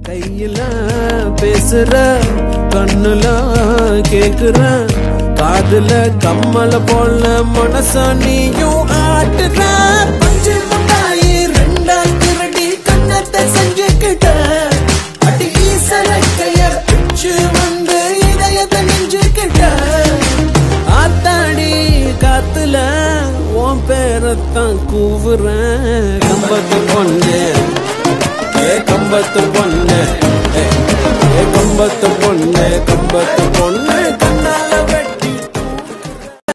கையில பேசுற கண்ணுல கேக்குற காதுல கம்மல போல மனச நீயும் ஆட்டுற பஞ்சு முட்டாயி ரெண்டா திருடி கண்ணத்தை செஞ்சுக்கிட்ட அடி ஈசலக்கைய பிச்சு வந்து இதயத்தை நெஞ்சுக்கிட்ட ஆத்தாடி காத்துல உன் பேரத்தான் கூவுறேன் கம்பத்து பொண்ணு ஏ கம்பத்து பொண்ணு ஏ, ஏ கம்பத்து பொண்ணு கம்பத்து